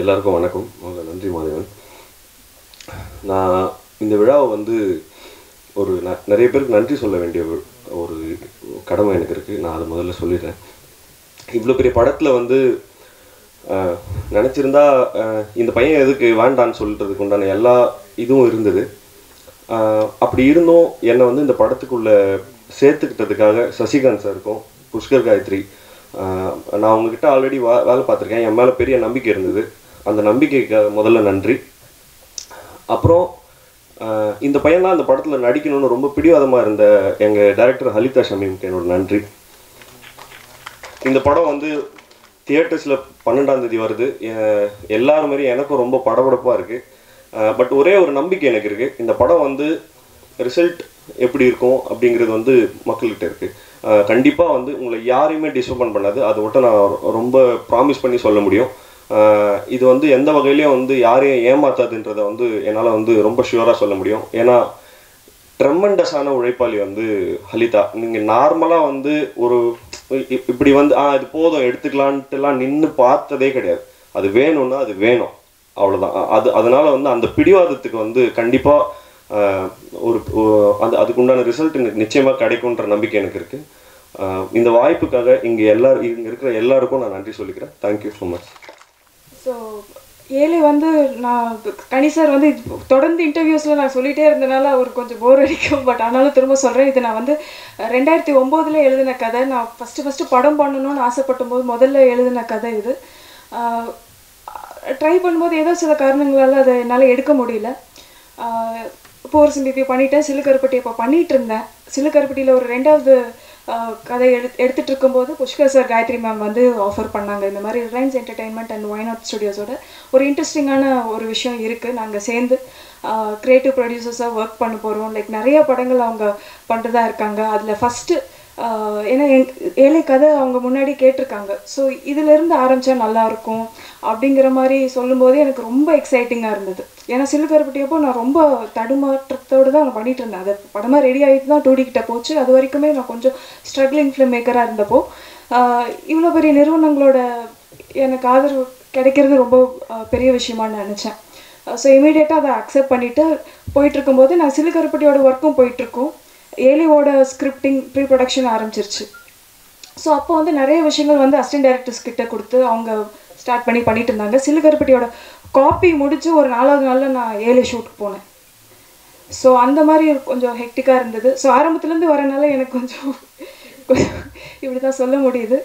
எல்லாருக்கும் வணக்கம் முதல்ல நன்றி மாதவன் நான் இந்த விழாவை வந்து ஒரு ந- நிறைய பேருக்கு நன்றி சொல்ல வேண்டிய ஒரு- ஒரு கடமை எனக்கு இருக்குது நான் அதை முதல்ல சொல்லிடுறேன் இவ்வளோ பெரிய படத்தில் வந்து ஆஹ், நினச்சிருந்தா ஆஹ், இந்த பையன் எதுக்கு வேண்டான்னு சொல்கிறதுக்கு உண்டான எல்லா இதுவும் இருந்தது ஆஹ், அப்படி இருந்தும் என்னை வந்து இந்த படத்துக்குள்ள சேர்த்துக்கிட்டதுக்காக சசிகாந்த் சாருக்கும் புஷ்கர் காயத்ரி ஆஹ், நான் உங்ககிட்ட ஆல்ரெடி வா வேலை பார்த்துருக்கேன் என் மேலே பெரிய நம்பிக்கை இருந்தது அந்த நம்பிக்கைக்காக முதல்ல நன்றி அப்புறம் ஆஹ், இந்த பையன் தான் இந்த படத்தில் நடிக்கணும்னு ரொம்ப பிடிவாதமாக இருந்த எங்கள் டைரக்டர் ஹலிதா ஷமீம்க்கு என்னோட நன்றி இந்த படம் வந்து தியேட்டர்ஸில் பன்னெண்டாம் தேதி வருது எ- எல்லாரும் மாதிரி எனக்கும் ரொம்ப படபடப்பாக இருக்குது பட் ஒரே ஒரு நம்பிக்கை எனக்கு இருக்குது இந்த படம் வந்து ரிசல்ட் எப்படி இருக்கும் அப்படிங்கிறது வந்து மக்கள்கிட்ட இருக்குது கண்டிப்பாக வந்து உங்களை யாரையுமே டிசப்பாயின்ட் பண்ணாது அதை மட்டும் நான் ரொம்ப ப்ராமிஸ் பண்ணி சொல்ல முடியும் ஆஹ் இது வந்து எந்த வகையிலையும் வந்து யாரையும் ஏமாத்தாதுன்றதை வந்து என்னால் வந்து ரொம்ப ஷுவராக சொல்ல முடியும் ஏன்னா ட்ரெமண்டஸான உழைப்பாளி வந்து ஹலிதா நீங்கள் நார்மலாக வந்து ஒரு இ- இப்படி வந்து ஆ இது போதும் எடுத்துக்கலான்ட்டுலாம் நின்று பார்த்ததே கிடையாது அது வேணும்னா அது வேணும் அவ்வளோதான் அது அதனால வந்து அந்த பிடிவாதத்துக்கு வந்து கண்டிப்பாக ஒரு ஒ- அந்த அதுக்குண்டான ரிசல்ட் நிச்சயமாக கிடைக்குன்ற நம்பிக்கை எனக்கு இருக்குது இந்த வாய்ப்புக்காக இங்கே எல்லாரும் இங்கே இருக்கிற எல்லாருக்கும் நான் நன்றி சொல்லிக்கிறேன் தேங்க்யூ ஸோ மச் ஸோ ஏழை வந்து நான் கனி சார் வந்து இது தொடர்ந்து இன்டர்வியூஸில் நான் சொல்லிகிட்டே இருந்தனால அவருக்கு கொஞ்சம் போர் அடிக்கும் பட் ஆனாலும் திரும்ப சொல்கிறேன் இது நான் வந்து ரெண்டாயிரத்தி ஒம்போதில் எழுதின கதை நான் ஃபஸ்ட்டு ஃபஸ்ட்டு படம் பண்ணணும்னு ஆசைப்படும் போது முதல்ல எழுதின கதை இது ட்ரை பண்ணும்போது ஏதோ சில காரணங்களால் அதை என்னால் எடுக்க முடியல போர் சிம்பிபி பண்ணிட்டேன் சிலுக்கருப்பட்டி இப்போ பண்ணிட்டு இருந்தேன் சிலுக்கருப்பட்டியில் ஒரு ரெண்டாவது ஆஹ், கதை எடு எடுத்துட்டு இருக்கும்போது புஷ்கர் சார் காயத்ரி மேம் வந்து ஆஃபர் பண்ணாங்க இந்த மாதிரி ரிலையன்ஸ் என்டர்டைன்மெண்ட் அண்ட் ஒய்நாட் ஸ்டுடியோஸோட ஒரு இன்ட்ரெஸ்டிங்கான ஒரு விஷயம் இருக்குது நாங்கள் சேர்ந்து க்ரியேட்டிவ் ப்ரொடியூசர்ஸாக ஒர்க் பண்ண போகிறோம் லைக் நிறைய படங்கள் அவங்க பண்ணுறதா இருக்காங்க அதில் ஃபஸ்ட்டு ஏன்னா என் ஏழை கதை அவங்க முன்னாடி கேட்டிருக்காங்க ஸோ இதிலேருந்து ஆரம்பித்தா நல்லாயிருக்கும் அப்படிங்கிற மாதிரி சொல்லும்போது எனக்கு ரொம்ப எக்ஸைட்டிங்காக இருந்தது ஏன்னா சிலுக்கருப்பட்டியப்போ நான் ரொம்ப தடுமாற்றத்தோடு தான் நான் பண்ணிட்டு இருந்தேன் அது படமாக ரெடி ஆகிட்டு தான் டூடி கிட்ட போச்சு அது வரைக்குமே நான் கொஞ்சம் ஸ்ட்ரகிளிங் ஃபிலிம் மேக்கராக இருந்தப்போ இவ்வளோ பெரிய நிறுவனங்களோட எனக்கு ஆதரவு கிடைக்கிறது ரொம்ப ஆஹ், பெரிய விஷயமா நான் நினச்சேன் ஸோ இமீடியட்டாக அதை அக்செப்ட் பண்ணிவிட்டு போயிட்டுருக்கும்போது நான் சிலுக்கருப்பட்டியோட ஒர்க்கும் போயிட்டுருக்கோம் ஏலியோட ஸ்கிரிப்டிங் ப்ரீ ப்ரொடக்ஷன் ஆரம்பிச்சிருச்சு ஸோ அப்போ வந்து நிறைய விஷயங்கள் வந்து அசிஸ்டன்ட் டைரக்டர்ஸ் கிட்ட கொடுத்து அவங்க ஸ்டார்ட் பண்ணி பண்ணிட்டு இருந்தாங்க சிலுக்கருப்பட்டியோட காப்பி முடிச்சு ஒரு நாலாவது நாளில் நான் ஏழு ஷூட்டுக்கு போனேன் ஸோ அந்த மாதிரி கொஞ்சம் ஹெக்டிக்காக இருந்தது ஸோ ஆரம்பத்துலேருந்து வரனால எனக்கு கொஞ்சம் இப்படி தான் சொல்ல முடியுது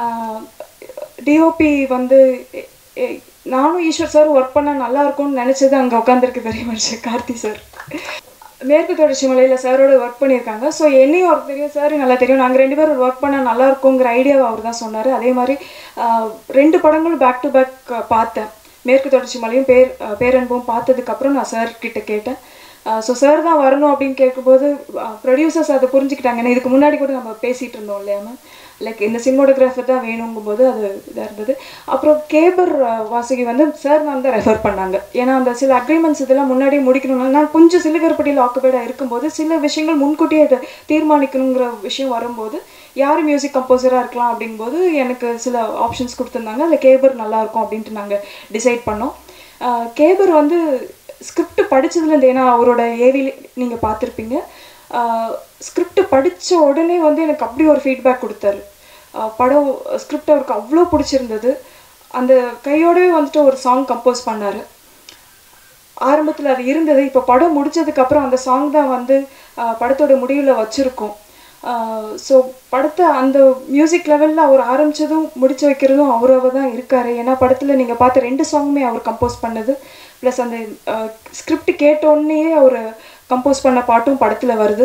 டிஓபி வந்து எ- எ- நானும் ஈஸ்வர் சார் ஒர்க் பண்ணால் நல்லா இருக்கும்னு நினச்சது அங்கே உட்காந்துருக்கு பெரிய மனுஷன் கார்த்தி சார் மேற்கு தொடர்ச்சி மலையில் சாரோட ஒர்க் பண்ணியிருக்காங்க ஸோ என்னையும் அவருக்கு தெரியும் சார் நல்லா தெரியும் நாங்கள் ரெண்டு பேரும் ஒர்க் பண்ணால் நல்லா இருக்குங்கிற ஐடியாவை அவர் தான் சொன்னார் அதே மாதிரி ஆஹ், ரெண்டு படங்களும் பேக் டு பேக் பார்த்தேன் மேற்கு தொடர்ச்சி மலையும் பேர் ஆஹ், பேரன்பும் பார்த்ததுக்கப்புறம் நான் சார் கிட்ட கேட்டேன் ஸோ சார் தான் வரணும் அப்படின்னு கேட்கும்போது ப்ரொடியூசர்ஸ் அதை புரிஞ்சுக்கிட்டாங்க ஏன்னா இதுக்கு முன்னாடி கூட நம்ம பேசிகிட்டு இருந்தோம் இல்லையா லைக் இந்த சினிமோட்டோகிராஃபர் தான் வேணுங்கும்போது அது இதாக இருந்தது அப்புறம் கேபர் அஹ், வாசுகி வந்து சார் மேம் தான் ரெஃபர் பண்ணாங்க ஏன்னா அந்த சில அக்ரிமெண்ட்ஸ் இதெல்லாம் முன்னாடியே முடிக்கணும்னா நான் கொஞ்சம் சிலுகற்பட்டியில் ஆக்குபைடாக இருக்கும்போது சில விஷயங்கள் முன்கூட்டியே இதை தீர்மானிக்கணுங்கிற விஷயம் வரும்போது யார் மியூசிக் கம்போசராக இருக்கலாம் அப்படிங்கும்போது எனக்கு சில ஆப்ஷன்ஸ் கொடுத்துருந்தாங்க அதில் கேபர் நல்லா இருக்கும் அப்படின்ட்டு நாங்கள் டிசைட் பண்ணோம் அஹ், கேபர் வந்து ஸ்கிரிப்ட் படிச்சதுலேருந்து ஏன்னா அவரோட ஏவி நீங்கள் பார்த்துருப்பீங்க ஸ்கிரிப்ட் படித்த உடனே வந்து எனக்கு அப்படி ஒரு ஃபீட்பேக் கொடுத்தாரு ஆஹ் படம் ஸ்கிரிப்ட் அவருக்கு அவ்வளோ பிடிச்சிருந்தது அந்த கையோடவே வந்துட்டு ஒரு சாங் கம்போஸ் பண்ணார் ஆரம்பத்தில் அது இருந்தது இப்போ படம் முடிச்சதுக்கப்புறம் அந்த சாங் தான் வந்து ஆஹ் படத்தோட முடிவில் வச்சுருக்கோம் ஸோ படத்தை அந்த மியூசிக் லெவலில் அவர் ஆரம்பித்ததும் முடிச்சு வைக்கிறதும் அவராக தான் இருக்கார் ஏன்னா படத்தில் நீங்கள் பார்த்த ரெண்டு சாங்குமே அவர் கம்போஸ் பண்ணது ப்ளஸ் அந்த ஸ்கிரிப்ட் கேட்டோடனே அவர் கம்போஸ் பண்ண பாட்டும் படத்தில் வருது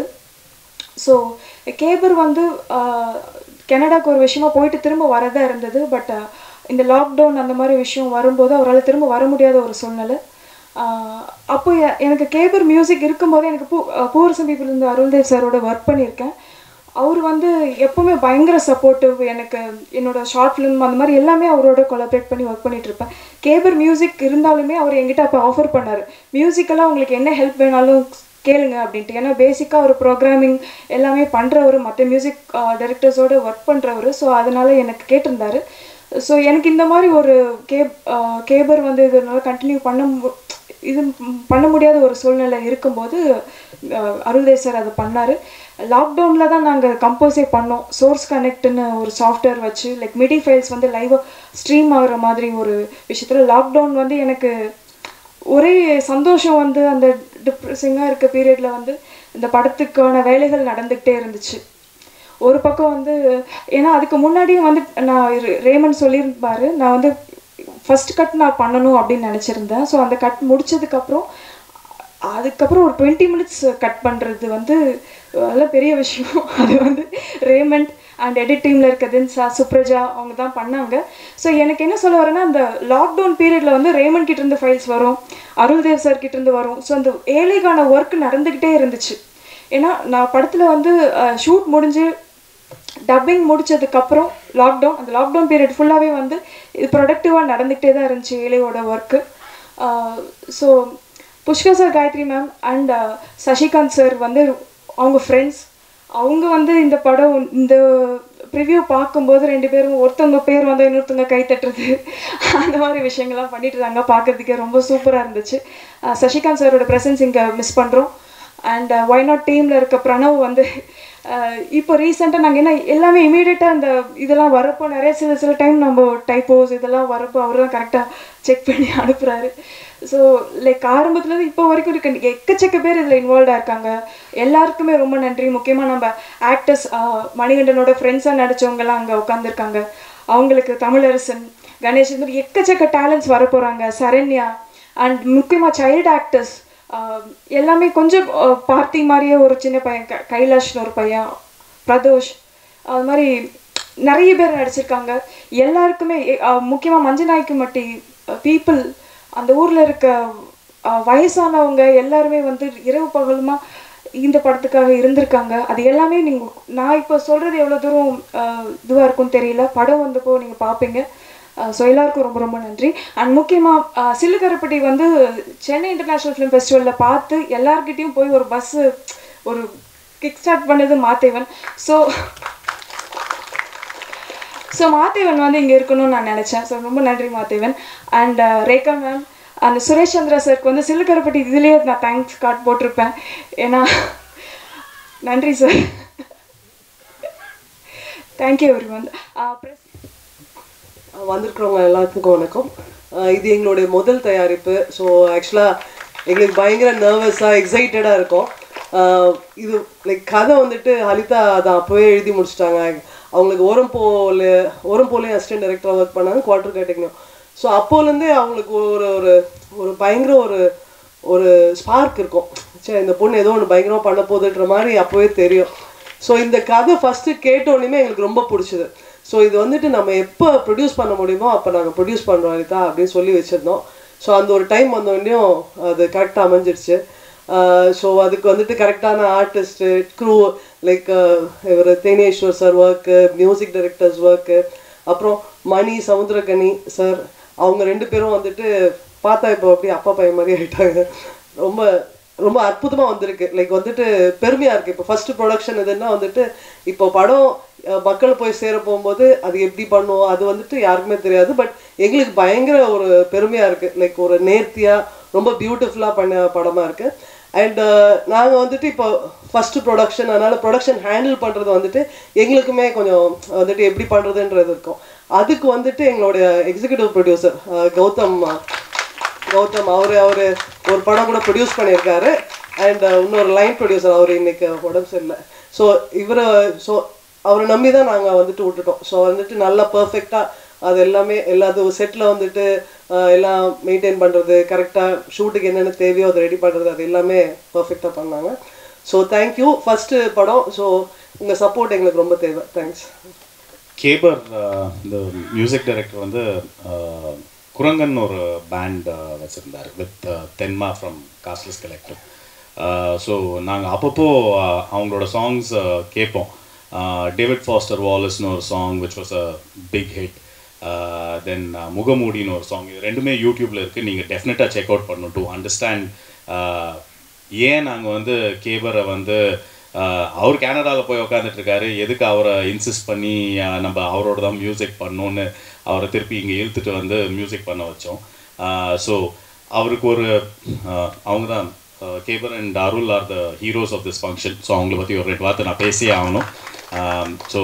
ஸோ கேபர் வந்து ஆஹ், கனடாக்கு ஒரு விஷயமா போயிட்டு திரும்ப வரதா இருந்தது பட் இந்த லாக்டவுன் அந்த மாதிரி விஷயம் வரும்போது அவரால் திரும்ப வர முடியாத ஒரு சூழ்நிலை ஆஹ், அப்போ எ- எனக்கு கேபர் மியூசிக் இருக்கும்போதே எனக்கு பூ பூரசம் பீப்புள் இருந்து அருள்தேவ் சாரோட ஒர்க் பண்ணியிருக்கேன் அவர் வந்து எப்பவுமே பயங்கர சப்போர்ட்டிவ் எனக்கு என்னோட ஷார்ட் ஃபிலிம் அந்த மாதிரி எல்லாமே அவரோட கொலாபரேட் பண்ணி ஒர்க் பண்ணிட்டு இருப்பேன் கேபர் மியூசிக் இருந்தாலுமே அவர் என்கிட்ட அப்போ ஆஃபர் பண்ணார் மியூசிக்கெல்லாம் உங்களுக்கு என்ன ஹெல்ப் வேணாலும் கேளுங்க அப்படின்ட்டு ஏன்னா பேசிக்காக ஒரு ப்ரோக்ராமிங் எல்லாமே பண்ணுறவர் மற்ற மியூசிக் டைரக்டர்ஸோட ஒர்க் பண்ணுறவர் ஸோ அதனால எனக்கு கேட்டிருந்தாரு ஸோ எனக்கு இந்த மாதிரி ஒரு கேப் ஆஹ் கேபர் வந்து இதனால கண்டினியூ பண்ண மு- இது ம் பண்ண முடியாத ஒரு சூழ்நிலை இருக்கும்போது ஆஹ் அருள்தேவ் சார் அதை பண்ணார் லாக்டவுனில் தான் நாங்கள் கம்போஸே பண்ணோம் சோர்ஸ் கனெக்ட்னு ஒரு சாஃப்ட்வேர் வச்சு லைக் மிடி ஃபைல்ஸ் வந்து லைவாக ஸ்ட்ரீம் ஆகுற மாதிரி ஒரு விஷயத்தில் லாக்டவுன் வந்து எனக்கு ஒரே சந்தோஷம் வந்து அந்த டிப்ரெசிங்காக இருக்க பீரியடில் வந்து இந்த படத்துக்கான வேலைகள் நடந்துக்கிட்டே இருந்துச்சு ஒரு பக்கம் வந்து ஏன்னா அதுக்கு முன்னாடியே வந்து நான் ரே- ரேமன் சொல்லியிருப்பாரு நான் வந்து ஃபர்ஸ்ட் கட் நான் பண்ணணும் அப்படின்னு நினச்சிருந்தேன் ஸோ அந்த கட் முடிச்சதுக்கப்புறம் அதுக்கப்புறம் ஒரு டுவெண்ட்டி மினிட்ஸ் கட் பண்ணுறது வந்து அதெல்லாம் பெரிய விஷயம் அது வந்து ரேமண்ட் அண்ட் எடிட் டீமில் இருக்க தின்சா சுப்ரஜா அவங்க தான் பண்ணாங்க ஸோ எனக்கு என்ன சொல்ல வரேன்னா அந்த லாக்டவுன் பீரியடில் வந்து ரேமண்ட் கிட்ட இருந்து ஃபைல்ஸ் வரும் அருள்தேவ் சார் கிட்ட இருந்து வரும் ஸோ அந்த ஏழைக்கான ஒர்க் நடந்துக்கிட்டே இருந்துச்சு ஏன்னா நான் படத்தில் வந்து ஷூட் முடிஞ்சு டப்பிங் முடிச்சதுக்கப்புறம் லாக்டவுன் அந்த லாக்டவுன் பீரியட் ஃபுல்லாகவே வந்து இது ப்ரொடக்டிவாக நடந்துக்கிட்டே தான் இருந்துச்சு ஏழையோட work so Pushkar sir Gayathri ma'am and Sasikanth sir வந்து அவங்க ஃப்ரெண்ட்ஸ் அவங்க வந்து இந்த படம் இந்த ப்ரிவ்யூ பார்க்கும்போது ரெண்டு பேரும் ஒருத்தவங்க பேர் வந்து இன்னொருத்தவங்க கை தட்டுறது அந்த மாதிரி விஷயங்கள்லாம் பண்ணிட்டு இருந்தாங்க பார்க்கறதுக்கே ரொம்ப சூப்பராக இருந்துச்சு அஹ் சசிகாந்த் சாரோட ப்ரெசன்ஸ் இங்கே மிஸ் பண்ணுறோம் அண்ட் ஒய் நாட் டீமில் இருக்க பிரணவ் வந்து அஹ் இப்போ ரீசெண்டாக நாங்கள் என்ன எல்லாமே இமீடியட்டாக அந்த இதெல்லாம் வரப்போ நிறைய சில சில டைம் நம்ம டைப்போஸ் இதெல்லாம் வரப்போ அவர் தான் கரெக்டாக செக் பண்ணி அனுப்புகிறாரு ஸோ லைக் ஆரம்பத்துலேருந்து இப்போ வரைக்கும் இருக்க எக்கச்சக்க பேர் இதில் இன்வால்வ்டாக இருக்காங்க எல்லாருக்குமே ரொம்ப நன்றி முக்கியமாக நம்ம ஆக்டர்ஸ் மணிகண்டனோட ஃப்ரெண்ட்ஸாக நடிச்சவங்கலாம் அங்கே உட்காந்துருக்காங்க அவங்களுக்கு தமிழரசன் கணேஷ் இந்த மாதிரி எக்கச்சக்க டேலண்ட்ஸ் வர போகிறாங்க சரண்யா அண்ட் முக்கியமாக சைல்டு ஆக்டர்ஸ் எல்லாமே கொஞ்சம் ஆஹ் பார்த்தி மாதிரியே ஒரு சின்ன பையன் க- கைலாஷ்னு ஒரு பையன் பிரதோஷ் அது மாதிரி நிறைய பேர் நடிச்சிருக்காங்க எல்லாருக்குமே முக்கியமாக மஞ்சநாய்க்கு மட்டி பீப்புள் அந்த ஊரில் இருக்க ஆஹ் வயசானவங்க எல்லாருமே வந்து இரவு பகலுமா இந்த படத்துக்காக இருந்திருக்காங்க அது எல்லாமே நீங்கள் நான் இப்போ சொல்கிறது எவ்வளோ தூரம் இதுவாக இருக்கும்னு தெரியல படம் வந்தப்போ நீங்கள் பார்ப்பீங்க ஸோ எல்லாருக்கும் ரொம்ப ரொம்ப நன்றி அண்ட் முக்கியமாக சில்லுக்கரப்பட்டி வந்து சென்னை இன்டர்நேஷ்னல் ஃபிலிம் ஃபெஸ்டிவலில் பார்த்து எல்லார்கிட்டயும் போய் ஒரு பஸ்ஸு ஒரு கிக் ஸ்டார்ட் பண்ணது மாத்தேவன் ஸோ ஸோ மாத்தேவன் வந்து இங்கே இருக்கணும்னு நான் நினச்சேன் ஸோ ரொம்ப நன்றி மாத்தேவன் அண்ட் ரேகா மேம் அந்த சுரேஷ் சந்திரா சாருக்கு வந்து சில்லுக்கரப்பட்டி இதுலேயே நான் தேங்க்ஸ் கார்டு போட்டிருப்பேன் ஏன்னா நன்றி சார் தேங்க்யூ எவ்ரி ஒன் வந்திருக்கிறவங்க எல்லாத்துக்கும் வணக்கம் அஹ் இது எங்களுடைய முதல் தயாரிப்பு ஸோ ஆக்சுவலாக எங்களுக்கு பயங்கர நர்வஸாக எக்ஸைட்டடாக இருக்கும் அஹ் இது லைக் கதை வந்துட்டு ஹலிதா அதை அப்போவே எழுதி முடிச்சிட்டாங்க அவங்களுக்கு ஓரம் போல ஓரம் போலையும் அசிஸ்டன்ட் டைரக்டராக ஒர்க் பண்ணாங்க குவார்டர் கேட்டிங்கணும் ஸோ அப்போலேருந்தே அவங்களுக்கு ஒரு ஒரு ஒரு பயங்கர ஒரு ஒரு ஸ்பார்க் இருக்கும் சரி இந்த பொண்ணு ஏதோ ஒன்று பயங்கரமாக பண்ண போகுதுன்ற மாதிரி அப்போவே தெரியும் ஸோ இந்த கதை ஃபஸ்ட்டு கேட்டோன்னே எங்களுக்கு ரொம்ப பிடிச்சது ஸோ இது வந்துட்டு நம்ம எப்போ ப்ரொடியூஸ் பண்ண முடியுமோ அப்போ நாங்கள் ப்ரொடியூஸ் பண்ணுறோம் அனிதா அப்படின்னு சொல்லி வச்சுருந்தோம் ஸோ அந்த ஒரு டைம் வந்தோடனையும் அது கரெக்டாக அமைஞ்சிருச்சு ஸோ அதுக்கு வந்துட்டு கரெக்டான ஆர்டிஸ்ட்டு க்ரூ லைக் இவர் Theneshwar sir work music directors work அப்புறம் மணி சமுத்திரகனி சார் அவங்க ரெண்டு பேரும் வந்துட்டு பார்த்தா இப்போ அப்படியே அப்பா பையன் மாதிரி ஆயிட்டாங்க ரொம்ப ரொம்ப அற்புதமாக வந்திருக்கு லைக் வந்துட்டு பெருமையாக இருக்குது இப்போ ஃபஸ்ட்டு ப்ரொடக்ஷன் இதுன்னா வந்துட்டு இப்போ படம் அஹ், மக்கள் போய் சேர போகும்போது அது எப்படி பண்ணுவோம் அது வந்துட்டு யாருக்குமே தெரியாது பட் எங்களுக்கு பயங்கர ஒரு பெருமையாக இருக்குது லைக் ஒரு நேர்த்தியாக ரொம்ப பியூட்டிஃபுல்லாக பண்ண படமாக இருக்குது அண்ட் நாங்கள் வந்துட்டு இப்போ ஃபஸ்ட்டு ப்ரொடக்ஷன் அதனால் ப்ரொடக்ஷன் ஹேண்டில் பண்ணுறது வந்துட்டு எங்களுக்குமே கொஞ்சம் வந்துட்டு எப்படி பண்ணுறதுன்றது இருக்கும் அதுக்கு வந்துட்டு எங்களுடைய எக்ஸிக்யூட்டிவ் ப்ரொடியூசர் கௌதம் கௌதம் அவர் அவர் ஒரு படம் கூட ப்ரொடியூஸ் பண்ணியிருக்காரு அண்ட் இன்னொரு லைன் ப்ரொடியூசர் அவர் இன்னைக்கு உடம்பு சரியில்லை ஸோ இவரை ஸோ அவரை நம்பி தான் நாங்கள் வந்துட்டு விட்டுட்டோம் ஸோ வந்துட்டு நல்லா பர்ஃபெக்டாக அது எல்லாமே எல்லாத்தும் செட்டில் வந்துட்டு அஹ், எல்லாம் மெயின்டைன் பண்ணுறது கரெக்டாக ஷூட்டுக்கு என்னென்ன தேவையோ அதை ரெடி பண்ணுறது அது எல்லாமே பர்ஃபெக்டாக பண்ணாங்க ஸோ தேங்க்யூ ஃபஸ்ட்டு படம் ஸோ உங்கள் சப்போர்ட் எங்களுக்கு ரொம்ப தேவை தேங்க்ஸ் கேபர் அஹ், இந்த மியூசிக் டைரக்டர் வந்து அஹ், குரங்கன் ஒரு பேண்ட் வச்சுருந்தார் with Thenma from Casteless Collective so நாங்கள் அப்பப்போ அஹ், அவங்களோட சாங்ஸ் கேட்போம் டேவிட் ஃபாஸ்டர் வாலஸ்னு ஒரு song which was a big hit then முகமூடின்னு ஒரு சாங் இது ரெண்டுமே யூடியூப்பில் இருக்குது நீங்கள் டெஃபினட்டாக செக் அவுட் பண்ணணும் டு அண்டர்ஸ்டாண்ட் ஏன் நாங்கள் வந்து கேபரை வந்து ஆஹ் அவர் கனடாவில் போய் உட்காந்துட்டு இருக்காரு எதுக்கு அவரை இன்சிஸ்ட் பண்ணி ஆஹ் நம்ம அவரோட தான் மியூசிக் பண்ணணும்னு அவரை திருப்பி இங்கே இழுத்துட்டு வந்து மியூசிக் பண்ண வச்சோம் ஸோ அவருக்கு ஒரு ஆஹ் அவங்க தான் Kaber and Arul are the heroes of this function so அவங்கள பற்றி ஒரு ரெண்டு வார்த்தை நான் பேசியே ஆகணும் ஸோ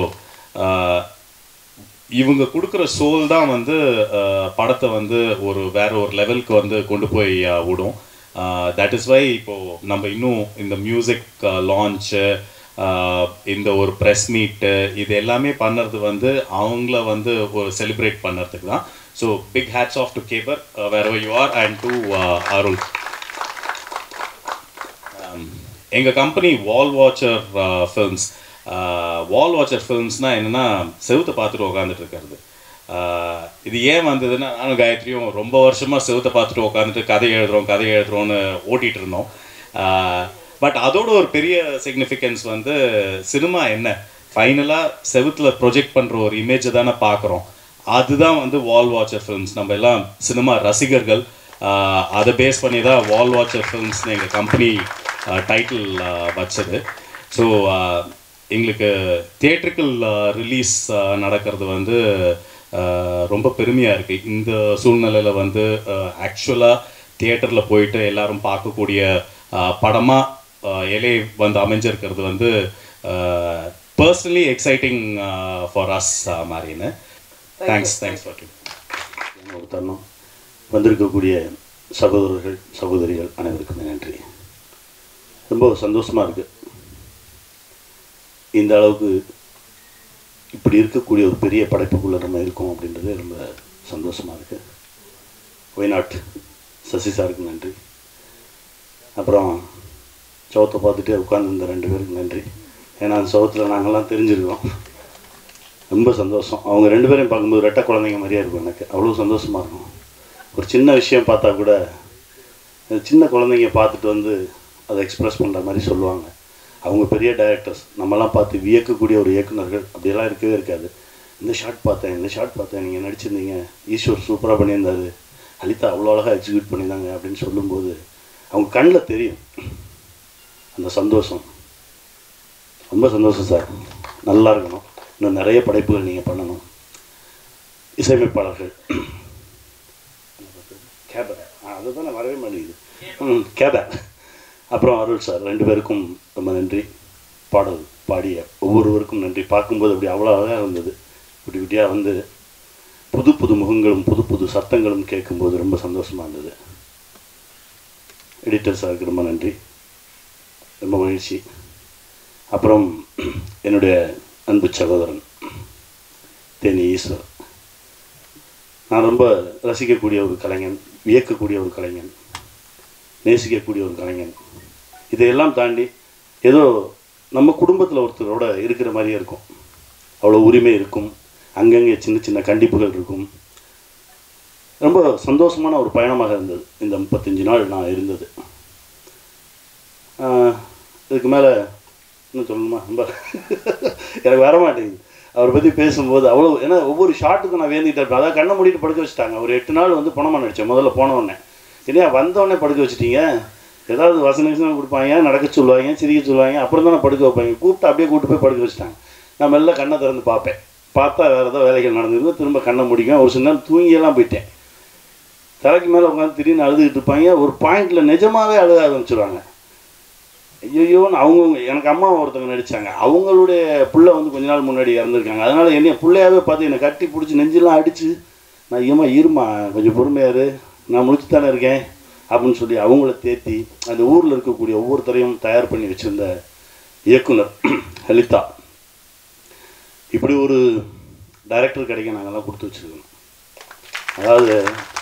இவங்க கொடுக்குற சோல் தான் வந்து அஹ், படத்தை வந்து ஒரு வேற ஒரு லெவலுக்கு வந்து கொண்டு போய் அஹ், விடும் தட் இஸ் வை இப்போது நம்ம இன்னும் இந்த மியூசிக் லான்ச்சு இந்த ஒரு ப்ரெஸ் மீட்டு இது எல்லாமே பண்ணுறது வந்து அவங்கள வந்து ஒரு செலிப்ரேட் பண்ணுறதுக்கு தான் so big hats off to Kaber where you are and to Arul எங்கள் கம்பெனி வால் வாட்சர் ஃபில்ம்ஸ் வால் வாட்சர் ஃபில்ம்ஸ்னால் என்னென்னா செவுத்தை பார்த்துட்டு உட்காந்துட்டு இருக்கிறது ஆஹ் இது ஏன் வந்ததுன்னா நானும் காயத்ரியும் ரொம்ப வருஷமாக செவுத்தை பார்த்துட்டு உட்காந்துட்டு கதை எழுதுறோம் கதை எழுதுறோம்னு ஓட்டிகிட்டு இருந்தோம் பட் அதோட ஒரு பெரிய சிக்னிஃபிகன்ஸ் வந்து சினிமா என்ன ஃபைனலாக செவுத்தில் ப்ரொஜெக்ட் பண்ணுற ஒரு இமேஜை தானே பார்க்குறோம் அதுதான் வந்து வால் வாட்சர் ஃபில்ம்ஸ் நம்ம எல்லாம் சினிமா ரசிகர்கள் ஆஹ் அதை பேஸ் பண்ணி தான் வால் வாட்சர் ஃபில்ம்ஸ்னு எங்கள் கம்பெனி டைட்டில் வச்சது ஸோ எங்களுக்கு தியேட்ரிக்கல் ரிலீஸ் நடக்கிறது வந்து ஆஹ் ரொம்ப பெருமையாக இருக்குது இந்த சூழ்நிலையில் வந்து ஆக்சுவலாக தியேட்டரில் போயிட்டு எல்லாரும் பார்க்கக்கூடிய படமாக எலே வந்து அமைஞ்சிருக்கிறது வந்து பர்சனலி எக்ஸைட்டிங் ஃபார் அஸ் மாறின்னு தேங்க்ஸ் தேங்க்ஸ் ஃபார் ஒரு தருணம் வந்திருக்கக்கூடிய சகோதரர்கள் சகோதரிகள் அனைவருக்குமே நன்றி ரொம்ப சந்தோஷமாக இருக்குது இந்த அளவுக்கு இப்படி இருக்கக்கூடிய ஒரு பெரிய படைப்புக்குள்ளே நம்ம இருக்கோம் அப்படின்றது ரொம்ப சந்தோஷமாக இருக்குது ஒய்நாட் சசி சாருக்கு நன்றி அப்புறம் சோத்தை பார்த்துட்டே உட்காந்துருந்த ரெண்டு பேருக்கு நன்றி ஏன்னா அந்த சோத்தில் நாங்கள்லாம் தெரிஞ்சிருக்கோம் ரொம்ப சந்தோஷம் அவங்க ரெண்டு பேரையும் பார்க்கும்போது ரெட்டை குழந்தைங்க மாதிரியே இருக்கும் எனக்கு அவ்வளோ சந்தோஷமாக இருக்கும் ஒரு சின்ன விஷயம் பார்த்தா கூட அது சின்ன குழந்தைங்க பார்த்துட்டு வந்து அதை எக்ஸ்பிரஸ் பண்ணுற மாதிரி சொல்லுவாங்க அவங்க பெரிய டைரக்டர்ஸ் நம்மலாம் பார்த்து வியக்கக்கூடிய ஒரு இயக்குனர்கள் அப்படியெல்லாம் இருக்கவே இருக்காது இந்த ஷாட் பார்த்தேன் இந்த ஷாட் பார்த்தேன் நீங்கள் நடிச்சிருந்தீங்க ஈஸ்வர் சூப்பராக பண்ணியிருந்தாரு அலிதா அவ்வளோ அழகாக எக்ஸிக்யூட் பண்ணியிருந்தாங்க அப்படின்னு சொல்லும்போது அவங்க கண்ணில் தெரியும் அந்த சந்தோஷம் ரொம்ப சந்தோஷம் சார் நல்லா இருக்கணும் இன்னும் நிறைய படைப்புகள் நீங்கள் பண்ணணும் இசையமைப்பாளர்கள் கேபர் அதை தான் வரவே மாட்டேங்குது ம் கேபர் அப்புறம் அருள் சார் ரெண்டு பேருக்கும் ரொம்ப நன்றி பாடல் பாடிய ஒவ்வொருவருக்கும் நன்றி பார்க்கும்போது அப்படி அவ்வளோ அழகாக இருந்தது இப்படி இப்படியாக வந்து புது புது முகங்களும் புது புது சத்தங்களும் கேட்கும்போது ரொம்ப சந்தோஷமாக இருந்தது எடிட்டர் சாருக்கு ரொம்ப நன்றி ரொம்ப மகிழ்ச்சி அப்புறம் என்னுடைய அன்பு சகோதரன் தேனி ஈஸ்வர் நான் ரொம்ப ரசிக்கக்கூடிய ஒரு கலைஞன் வியக்கக்கூடிய ஒரு கலைஞன் நேசிக்கக்கூடிய ஒரு கலைஞன் இதையெல்லாம் தாண்டி ஏதோ நம்ம குடும்பத்தில் ஒருத்தரோட இருக்கிற மாதிரியே இருக்கும் அவ்வளோ உரிமை இருக்கும் அங்கங்கே சின்ன சின்ன கண்டிப்புகள் இருக்கும் ரொம்ப சந்தோஷமான ஒரு பயணமாக இருந்தது இந்த முப்பத்தஞ்சு நாள் நான் இருந்தது ஆஹ் இதுக்கு மேலே இன்னும் சொல்லணுமா ரொம்ப எனக்கு வர மாட்டேங்குது அவரை பற்றி பேசும்போது அவ்வளோ ஏன்னா ஒவ்வொரு ஷாட்டுக்கும் நான் வேந்திக்கிட்டே இருப்பேன் அதான் கண்ணை மூடிட்டு படுக்க வச்சுட்டாங்க ஒரு எட்டு நாள் வந்து பணமாக நடித்தேன் முதல்ல போன உடனே இல்லையா வந்தவொடனே படுக்க வச்சுட்டீங்க ஏதாவது வசன வசனம் கொடுப்பாங்க நடக்க சொல்லுவாங்க சிரிக்க சொல்லுவாங்க அப்புறம் தான் படுக்க வைப்பாங்க கூப்பிட்டு அப்படியே கூப்பிட்டு போய் படுக்க வச்சுட்டாங்க நான் மெல்ல கண்ணை திறந்து பார்ப்பேன் பார்த்தா வேறு ஏதாவது வேலைகள் நடந்திருந்தது திரும்ப கண்ணை முடிக்கும் ஒரு சில நேரம் தூங்கியெல்லாம் போயிட்டேன் தலைக்கு மேலே உட்காந்து திடீர்னு அழுதுகிட்டு இருப்பாங்க ஒரு பாயிண்டில் நிஜமாகவே அழுக ஆரம்பிச்சிருவாங்க ஐயோன்னு அவங்கவுங்க எனக்கு அம்மா ஒருத்தவங்க நடித்தாங்க அவங்களுடைய புள்ள வந்து கொஞ்ச நாள் முன்னாடி இறந்துருக்காங்க அதனால் என்னைய பிள்ளையாவே பார்த்து என்னை கட்டி பிடிச்சி நெஞ்செல்லாம் அடித்து நான் ஏமா இருமா கொஞ்சம் பொறுமையாரு நான் முடிச்சு தானே இருக்கேன் அப்படின்னு சொல்லி அவங்கள தேத்தி அந்த ஊரில் இருக்கக்கூடிய ஒவ்வொருத்தரையும் தயார் பண்ணி வச்சுருந்த இயக்குனர் லலிதா இப்படி ஒரு டைரக்டர் கிடைக்க நாங்கள்லாம் கொடுத்து வச்சுருக்கோம் அதாவது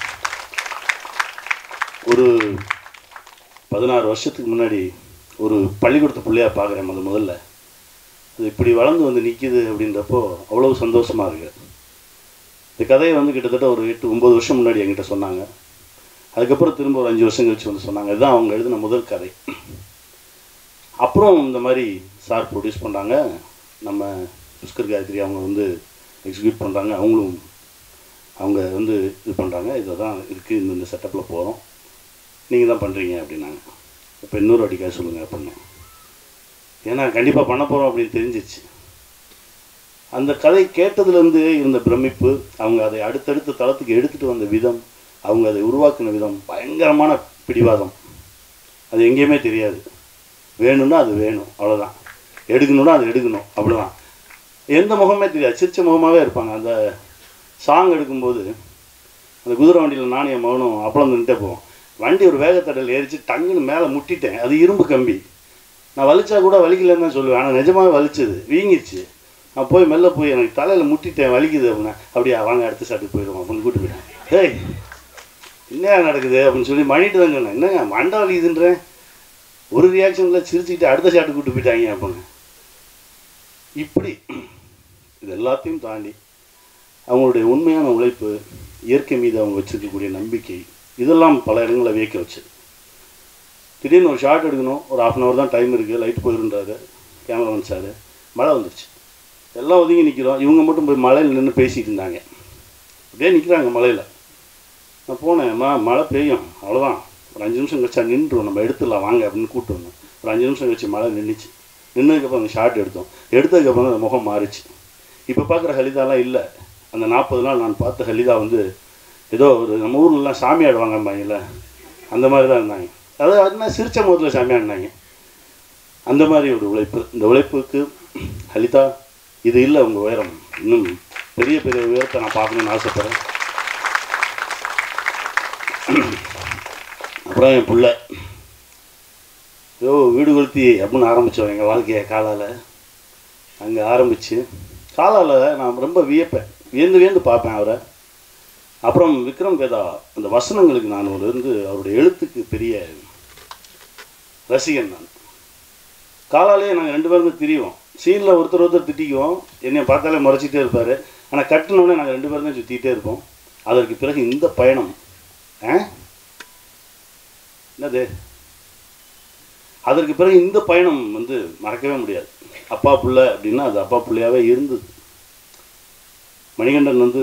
ஒரு பதினாறு வருஷத்துக்கு முன்னாடி ஒரு பள்ளிக்கூடத்து பிள்ளையா பார்க்குறேன் முத முதல்ல அது இப்படி வளர்ந்து வந்து நிற்கிது அப்படின்றப்போ அவ்வளோ சந்தோஷமாக இருக்குது இந்த கதையை வந்து கிட்டத்தட்ட ஒரு எட்டு ஒம்பது வருஷம் முன்னாடி என்கிட்ட சொன்னாங்க அதுக்கப்புறம் திரும்ப ஒரு அஞ்சு வருஷம் கழிச்சு வந்து சொன்னாங்க இதுதான் அவங்க எழுதின முதல் கதை அப்புறம் இந்த மாதிரி சார் ப்ரொடியூஸ் பண்ணுறாங்க நம்ம புஷ்கர் காயத்ரி அவங்க வந்து எக்ஸிக்யூட் பண்ணுறாங்க அவங்களும் அவங்க வந்து இது பண்ணுறாங்க இதை தான் இருக்குது இந்த இந்த செட்டப்பில் போகிறோம் நீங்கள் தான் பண்ணுறீங்க அப்படின்னாங்க இப்போ இன்னொரு அடிக்காக சொல்லுங்கள் அப்படின்னு ஏன்னா கண்டிப்பாக பண்ண போகிறோம் அப்படின்னு தெரிஞ்சிச்சு அந்த கதை கேட்டதுலேருந்து இருந்த பிரமிப்பு அவங்க அதை அடுத்தடுத்த தளத்துக்கு எடுத்துகிட்டு வந்த விதம் அவங்க அதை உருவாக்கின விதம் பயங்கரமான பிடிவாதம் அது எங்கேயுமே தெரியாது வேணும்னா அது வேணும் அவ்வளோதான் எடுக்கணும்னா அது எடுக்கணும் அவ்வளோதான் எந்த முகமே தெரியாது சிரிச்ச முகமாகவே இருப்பாங்க அந்த சாங் எடுக்கும்போது அந்த குதிரை வண்டியில் நானும் என் மகனும் அப்பளம் நின்றுட்டே போவோம் வண்டி ஒரு வேகத்தடையில் ஏறிச்சு டங்குன்னு மேலே முட்டிட்டேன் அது இரும்பு கம்பி நான் வலிச்சா கூட வலிக்கலன்னு தான் சொல்லுவேன் ஆனால் நிஜமாவே வலிச்சது வீங்கிருச்சு நான் போய் மெல்ல போய் எனக்கு தலையில் முட்டிட்டேன் வலிக்குது அப்படின்னா அப்படியா வாங்க அடுத்த சாட்டுக்கு போயிடுவோம் அப்படின்னு கூட்டு போயிட்டேன் ஏய் என்ன நடக்குது அப்படின்னு சொல்லி மணிட்டு தான் சொன்னேன் என்னங்க மண்டை வலிக்குதுன்றேன் ஒரு ரியாக்ஷனில் சிரிச்சுக்கிட்டு அடுத்த ஷாட்டுக்கு கூட்டு போயிட்டாங்க அப்படின்னு இப்படி இது எல்லாத்தையும் தாண்டி அவங்களுடைய உண்மையான உழைப்பு இயற்கை மீது அவங்க வச்சிருக்கக்கூடிய நம்பிக்கை இதெல்லாம் பல இடங்களை வியக்க வச்சு திடீர்னு ஒரு ஷாட் எடுக்கணும் ஒரு half அன் ஹவர் தான் டைம் இருக்குது லைட் போயிருன்றாரு கேமராமேன் சார் மழை வந்துருச்சு எல்லாம் ஒதுங்கி நிற்கிறோம் இவங்க மட்டும் போய் மழையில் நின்று பேசிகிட்டு இருந்தாங்க அப்படியே நிற்கிறாங்க மழையில் நான் போனேன் அம்மா மழை பெய்யும் அவ்வளோதான் ஒரு அஞ்சு நிமிஷம் கழிச்சா நின்றுடும் நம்ம எடுத்துடலாம் வாங்க அப்படின்னு கூப்பிட்டு வந்தோம் ஒரு அஞ்சு நிமிஷம் கழிச்சு மழை நின்றுச்சு நின்னதுக்கப்புறம் அந்த ஷாட் எடுத்தோம் எடுத்ததுக்கப்புறம் அந்த முகம் மாறிச்சு இப்போ பார்க்குற ஹலிதாலாம் இல்லை அந்த நாற்பது நாள் நான் பார்த்த ஹலிதா வந்து ஏதோ ஒரு நம்ம ஊர்லலாம் சாமி ஆடுவாங்கம்பாங்கல்ல அந்த மாதிரி தான் இருந்தாங்க அதாவது அதுனா சிரிச்ச முகத்தில் சாமி ஆடினாங்க அந்த மாதிரி ஒரு உழைப்பு இந்த உழைப்புக்கு ஹலிதா இது இல்லை உங்கள் உயரம் இன்னும் பெரிய பெரிய உயரத்தை நான் பார்க்கணும்னு ஆசைப்பட்றேன் அப்புறம் என் புள்ள ஐயோ வீடு கொளுத்தி அப்படின்னு ஆரம்பித்தோம் எங்கள் வாழ்க்கையை காலால் அங்கே ஆரம்பித்து காலால் நான் ரொம்ப வியப்பேன் வியந்து வியந்து பார்ப்பேன் அவரை அப்புறம் விக்ரம் வேதா அந்த வசனங்களுக்கு நான் ஒரு இருந்து அவருடைய எழுத்துக்கு பெரிய ரசிகன் நான் காலாலே நாங்கள் ரெண்டு பேருமே திரிவோம் சீனில் ஒருத்தர் ஒருத்தர் திட்டிக்குவோம் என்னை பார்த்தாலே முறைச்சிட்டே இருப்பார் ஆனால் கட்டினோடனே நாங்கள் ரெண்டு பேருமே சுற்றிக்கிட்டே இருப்போம் அதற்கு பிறகு இந்த பயணம் ஆ என்னது அதற்கு பிறகு இந்த பயணம் வந்து மறக்கவே முடியாது அப்பா புள்ள அப்படின்னா அது அப்பா புள்ளையாவே இருந்தது மணிகண்டன் வந்து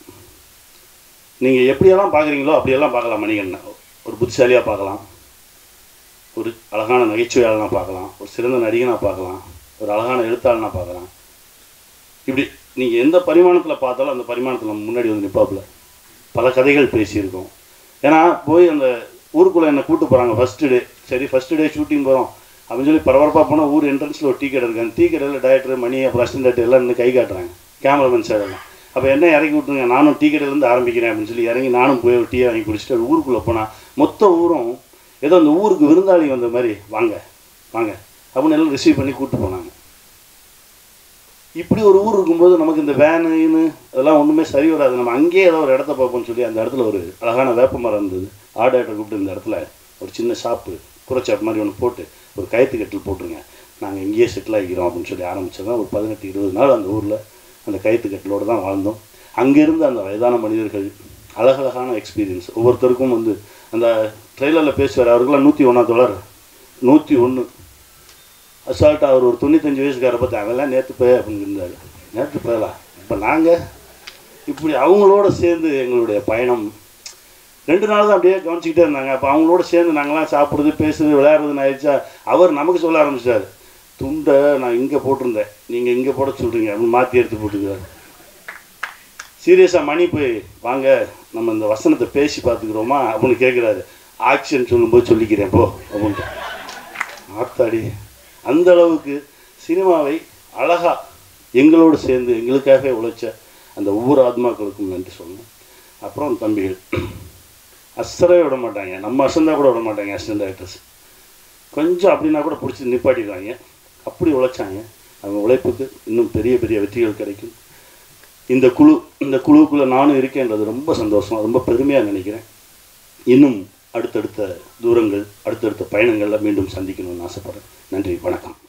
நீங்கள் எப்படியெல்லாம் பார்க்குறீங்களோ அப்படியெல்லாம் பார்க்கலாம் மணிகண்டன் ஒரு புத்திசாலியாக பார்க்கலாம் ஒரு அழகான நகைச்சுவையாளனாக பார்க்கலாம் ஒரு சிறந்த நடிகனாக பார்க்கலாம் ஒரு அழகான எழுத்தாளனாக பார்க்கலாம் இப்படி நீங்கள் எந்த பரிமாணத்தில் பார்த்தாலும் அந்த பரிமாணத்தில் முன்னாடி வந்து நிற்பாப்புல பல கதைகள் பேசியிருக்கோம் ஏன்னா போய் அந்த ஊருக்குள்ளே என்னை கூட்டு போகிறாங்க ஃபஸ்ட்டு டே சரி ஃபஸ்ட்டு டே ஷூட்டிங் போகிறோம் அப்படின்னு சொல்லி பரபரப்பாக போனால் ஊர் என்ட்ரன்ஸில் ஒரு டீ கடை இருக்கு அந்த டீ கடையில் டைரக்டர் மணி அப்புறம் அசிஸ்டன்ட் டைரக்டர் எல்லாம் நின்று கை காட்டுறாங்க கேமராமேன் சார் எல்லாம் அப்போ என்ன இறக்கி விட்டுருங்க நானும் டீ கடையிலேருந்து ஆரம்பிக்கிறேன் அப்படின்னு சொல்லி இறங்கி நானும் போய் ஒரு டீயை வாங்கி குடிச்சிட்டு அது ஊருக்குள்ளே போனால் மொத்த ஊரும் ஏதோ அந்த ஊருக்கு விருந்தாளி வந்த மாதிரி வாங்க வாங்க அப்படின்னு எல்லாம் ரிசீவ் பண்ணி கூப்பிட்டு போனாங்க இப்படி ஒரு ஊர் இருக்கும்போது நமக்கு இந்த வேனுன்னு அதெல்லாம் ஒன்றுமே சரி வராது நம்ம அங்கேயே ஏதோ ஒரு இடத்த பார்ப்போம்னு சொல்லி அந்த இடத்துல ஒரு அழகான வேப்ப மரம் இருந்தது ஆர்டர்கிட்ட கூப்பிட்டு இந்த இடத்துல ஒரு சின்ன ஷாப்பு குறைச்சாப் மாதிரி ஒன்று போட்டு ஒரு கயத்து கட்டில் போட்டுருங்க நாங்கள் இங்கேயே செட்டில் ஆகிக்கிறோம் அப்படின்னு சொல்லி ஆரம்பிச்சதான் ஒரு பதினெட்டு இருபது நாள் அந்த ஊரில் அந்த கயத்து கட்டிலோடு தான் வாழ்ந்தோம் அங்கேருந்து அந்த வயதான மனிதர்கள் அழகழகான எக்ஸ்பீரியன்ஸ் ஒவ்வொருத்தருக்கும் வந்து அந்த ட்ரெயிலரில் பேசுவார் அவருக்கெல்லாம் நூற்றி ஒன்றா தொடர் நூற்றி ஒன்று அசால்ட்டாக அவர் ஒரு தொண்ணூத்தஞ்சு வயசுக்கார பார்த்து அவெல்லாம் நேற்று போய் அப்படின்னு இருந்தார் நேற்று போயலாம் இப்போ நாங்கள் இப்படி அவங்களோட சேர்ந்து எங்களுடைய பயணம் ரெண்டு நாள் தான் அப்படியே கவனிச்சிக்கிட்டே இருந்தாங்க அப்போ அவங்களோட சேர்ந்து நாங்களாம் சாப்பிட்றது பேசுறது விளையாடுறதுன்னு ஆயிடுச்சா அவர் நமக்கு சொல்ல ஆரம்பிச்சிட்டாரு துண்டை நான் இங்கே போட்டிருந்தேன் நீங்கள் இங்கே போட சொல்கிறீங்க அப்படின்னு மாற்றி எடுத்து போட்டுக்கிறாரு சீரியஸாக மணி போய் வாங்க நம்ம இந்த வசனத்தை பேசி பார்த்துக்கிறோமா அப்படின்னு கேட்குறாரு ஆக்ஷன் சொல்லும்போது சொல்லிக்கிறேன் போ அப்படின்ட்டு ஆத்தாடி அந்த அளவுக்கு சினிமாவை அழகா எங்களோடு சேர்ந்து எங்களுக்காக உழைச்ச அந்த ஒவ்வொரு ஆத்மாக்களுக்கும் நன்றி சொல்லணும் அப்புறம் தம்பிகள் அசரவே விட மாட்டாங்க நம்ம அசந்தா கூட விட மாட்டாங்க அசிஸ்டன்ட் டைரக்டர்ஸ் கொஞ்சம் அப்படின்னா கூட பிடிச்சி நிப்பாட்டிடுவாங்க அப்படி உழைச்சாங்க அவங்க உழைப்புக்கு இன்னும் பெரிய பெரிய வெற்றிகள் கிடைக்கும் இந்த குழு இந்த குழுவுக்குள்ளே நானும் இருக்கேன்றது ரொம்ப சந்தோஷம் ரொம்ப பெருமையாக நினைக்கிறேன் இன்னும் அடுத்தடுத்த தூரங்கள் அடுத்தடுத்த பயணங்களில் மீண்டும் சந்திக்கணும்னு ஆசைப்பட்றேன் நன்றி வணக்கம்